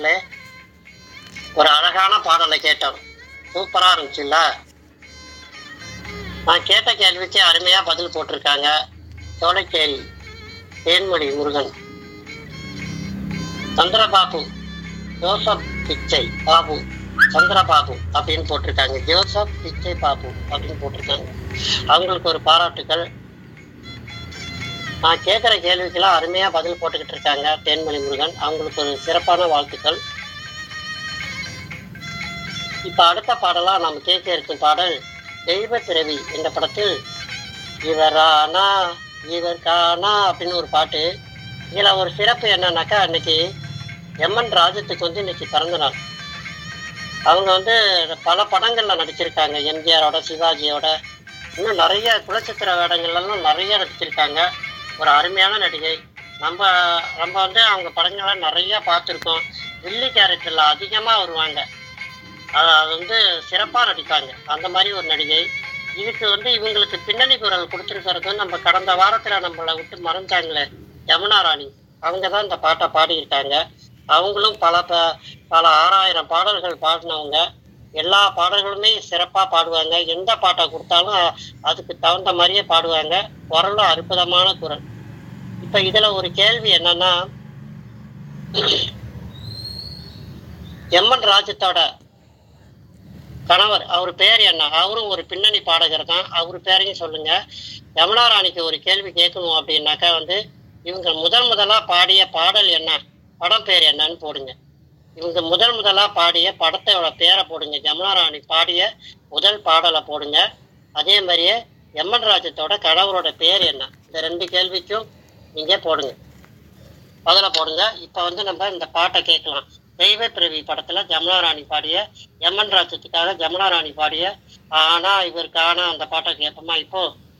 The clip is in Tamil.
நேர்களே ஒரு அழகான பாடலை கேட்டோம் சூப்பரா இருந்துச்சுல்ல நான் கேட்ட கேள்விக்கு அருமையா பதில் போட்டிருக்காங்க சோலைச்சேரி தேன்மொழி முருகன் சந்திரபாபு ஜோசப் பிச்சை பாபு சந்திரபாபு அப்படின்னு போட்டிருக்காங்க ஜோசப் பிச்சை பாபு அப்படின்னு போட்டிருக்காங்க அவங்களுக்கு ஒரு பாராட்டுக்கள் நான் கேட்குற கேள்விக்கெல்லாம் அருமையா பதில் போட்டுக்கிட்டு இருக்காங்க தேன்மொழி முருகன் அவங்களுக்கு ஒரு சிறப்பான வாழ்த்துக்கள் இப்ப அடுத்த பாடலா நாம் கேட்க இருக்கும் பாடல் தெய்வ பிறவி என்ற படத்தில் இவரானா இவர் காணா அப்படின்னு ஒரு பாட்டு இதுல ஒரு சிறப்பு என்னன்னாக்கா அன்னைக்கு எம்என் ராஜத்துக்கு வந்து இன்னைக்கு பிறந்த நாள் அவங்க வந்து பல படங்கள்ல நடிச்சிருக்காங்க எம்ஜிஆரோட சிவாஜியோட இன்னும் நிறைய குலச்சித்திர வேடங்கள்லாம் நிறைய நடிச்சிருக்காங்க ஒரு அருமையான நடிகை நம்ம நம்ம வந்து அவங்க படங்களை நிறைய பார்த்துருக்கோம் வில்லி கேரக்டர்ல அதிகமா வருவாங்க அது அது வந்து சிறப்பாக நடிப்பாங்க அந்த மாதிரி ஒரு நடிகை இதுக்கு வந்து இவங்களுக்கு பின்னணி குரல் கொடுத்துருக்கிறது நம்ம கடந்த வாரத்தில் நம்மளை விட்டு மறைஞ்சாங்களே யமுனா ராணி அவங்க தான் இந்த பாட்டை பாடியிருக்காங்க அவங்களும் பல ப- பல ஆறாயிரம் பாடல்கள் பாடினவங்க எல்லா பாடல்களுமே சிறப்பாக பாடுவாங்க எந்த பாட்டை கொடுத்தாலும் அ- அதுக்கு தகுந்த மாதிரியே பாடுவாங்க குரலும் அற்புதமான குரல் இப்போ இதில் ஒரு கேள்வி என்னன்னா எம்என் ராஜத்தோட கணவர் அவர் பேர் என்ன அவரும் ஒரு பின்னணி பாடகர் தான் அவர் பேரையும் சொல்லுங்க யமுனா ராணிக்கு ஒரு கேள்வி கேட்கணும் அப்படின்னாக்கா வந்து இவங்க முதல் முதலா பாடிய பாடல் என்ன படம் பேர் என்னன்னு போடுங்க இவங்க முதல் முதலா பாடிய படத்தோட பேரை போடுங்க யமுனா ராணி பாடிய முதல் பாடலை போடுங்க அதே மாதிரியே எம்என் ராஜத்தோட கணவரோட பேர் என்ன இந்த ரெண்டு கேள்விக்கும் நீங்க போடுங்க பதில போடுங்க இப்ப வந்து நம்ம இந்த பாட்டை கேட்கலாம் தெய்வ பிறவி படத்துல ஜமுனா ராணி பாடிய எம்என் ராஜத்துக்காக ஜமுனா ராணி பாடிய ஆனா இவருக்கு ஆனா அந்த பாட்டை கேட்போமா இப்போ